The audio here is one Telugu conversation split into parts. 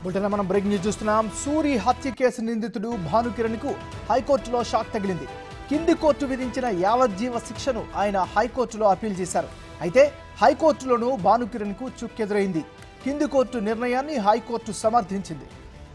బులెటిన్ మనం బ్రేకింగ్ న్యూస్ చూస్తున్నాం సూరి హత్య కేసు నిందితుడు భానుకిరణ్ కు హైకోర్టులో షాక్ తగిలింది కింది కోర్టు విధించిన యావజ్జీవ శిక్షను ఆయన హైకోర్టులో అప్పీల్ చేశారు అయితే హైకోర్టులోనూ భానుకిరణ్ కు చుక్కెదురైంది కింది కోర్టు నిర్ణయాన్ని హైకోర్టు సమర్థించింది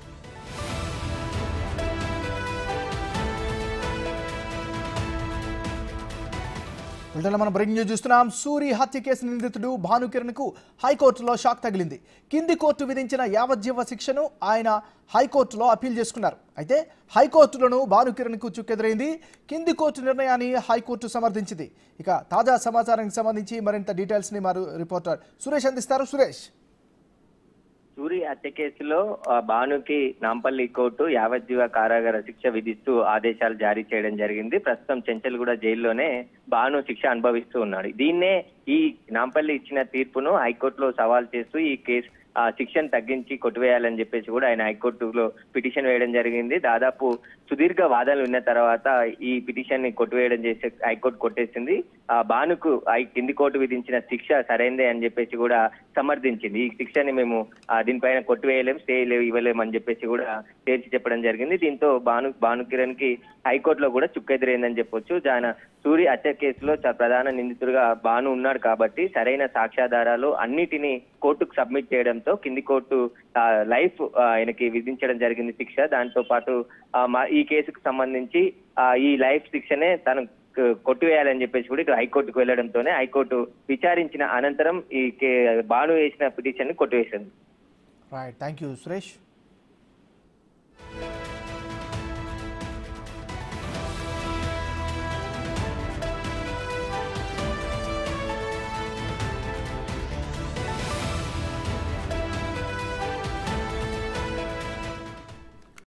బులెటిన్లో మనం బ్రేకింగ్ న్యూస్ చూస్తున్నాం సూరి హత్య కేసు నిందితుడు భానుకిరణ్ కు హైకోర్టులో షాక్ తగిలింది కింది కోర్టు విధించిన యావజ్జీవ శిక్షను ఆయన హైకోర్టులో అప్పీల్ చేసుకున్నారు అయితే హైకోర్టులోనూ భానుకిరణ్ కు చుక్కెదురైంది కింది కోర్టు నిర్ణయాన్ని హైకోర్టు సమర్థించింది ఇక తాజా సమాచారానికి సంబంధించి మరింత డీటెయిల్స్ ని మరి రిపోర్టర్ సురేష్ అందిస్తారు సురేష్ సూరి హత్య కేసులో ఆ, భానుకి నాంపల్లి కోర్టు యావజ్జీవ కారాగార శిక్ష విధిస్తూ ఆదేశాలు జారీ చేయడం జరిగింది ప్రస్తుతం చెంచల్గూడ జైల్లోనే భాను శిక్ష అనుభవిస్తూ ఉన్నాడు దీన్నే ఈ నాంపల్లి ఇచ్చిన తీర్పును హైకోర్టులో సవాల్ చేస్తూ ఈ కేసు ఆ శిక్షను తగ్గించి కొట్టివేయాలని చెప్పేసి కూడా ఆయన హైకోర్టులో పిటిషన్ వేయడం జరిగింది దాదాపు సుదీర్ఘ వాదనలు ఉన్న తర్వాత ఈ పిటిషన్ ని కొట్టివేయడం చేసే హైకోర్టు కొట్టేసింది ఆ భానుకు హై కింది కోర్టు విధించిన శిక్ష సరైందే అని చెప్పేసి కూడా సమర్థించింది ఈ శిక్షని మేము ఆ, దీనిపైన కొట్టివేయలేం స్టే ఇవ్వలేం అని చెప్పేసి కూడా తేల్చి చెప్పడం జరిగింది దీంతో భాను భానుకిరణ్ కి హైకోర్టులో కూడా చుక్కెదిరైందని చెప్పొచ్చు ఆయన సూరి హత్య కేసులో చ- ప్రధాన నిందితుడిగా భాను ఉన్నాడు కాబట్టి సరైన సాక్ష్యాధారాలు అన్నిటినీ కోర్టుకు సబ్మిట్ చేయడంతో కింది కోర్టు ఆ, లైఫ్ ఆ, ఆయనకి విధించడం జరిగింది శిక్ష దాంతో పాటు ఆ, మా- ఈ కేసుకు సంబంధించి ఆ, ఈ లైఫ్ శిక్షనే తను క- కొట్టివేయాలని చెప్పేసి కూడా ఇటు హైకోర్టుకు వెళ్లడంతోనే హైకోర్టు విచారించిన అనంతరం ఈ కే- భాను వేసిన పిటిషన్ ని కొట్టివేసింది రైట్ థ్యాంక్ యూ సురేష్